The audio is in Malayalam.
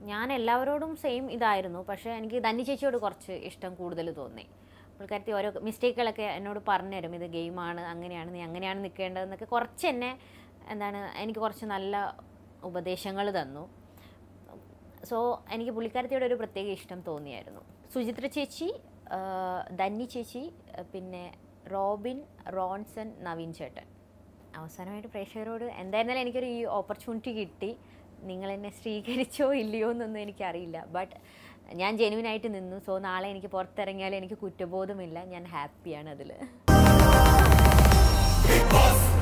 ഞാൻ എല്ലാവരോടും സെയിം ഇതായിരുന്നു പക്ഷേ എനിക്ക് ധന്യ ചേച്ചിയോട് കുറച്ച് ഇഷ്ടം കൂടുതൽ തോന്നി പുള്ളിക്കാരത്തി ഓരോ മിസ്റ്റേക്കുകളൊക്കെ എന്നോട് പറഞ്ഞു തരും ഇത് ഗെയിമാണ് അങ്ങനെയാണ് നീ അങ്ങനെയാണ് നിൽക്കേണ്ടതെന്നൊക്കെ കുറച്ച് എന്നെ എന്താണ് എനിക്ക് കുറച്ച് നല്ല ഉപദേശങ്ങൾ തന്നു സോ എനിക്ക് പുള്ളിക്കാരത്തിയോട് ഒരു പ്രത്യേക ഇഷ്ടം തോന്നിയായിരുന്നു സുചിത്ര ചേച്ചി ആ, ധന്യ ചേച്ചി ആ, പിന്നെ റോബിൻ റോൺസൺ നവീൻ ചേട്ടൻ അവസാനമായിട്ട് പ്രേക്ഷകരോട് എന്തായിരുന്നാലും എനിക്കൊരു ഈ ഓപ്പർച്യൂണിറ്റി കിട്ടി നിങ്ങൾ എന്നെ സ്വീകരിച്ചോ ഇല്ലയോ എന്നൊന്നും എനിക്കറിയില്ല ബട്ട് ഞാൻ ജെനുവിനായിട്ട് നിന്നു സോ നാളെ എനിക്ക് പുറത്തിറങ്ങിയാൽ എനിക്ക് കുറ്റബോധമില്ല ഞാൻ ഹാപ്പിയാണ് അതിൽ Big boss,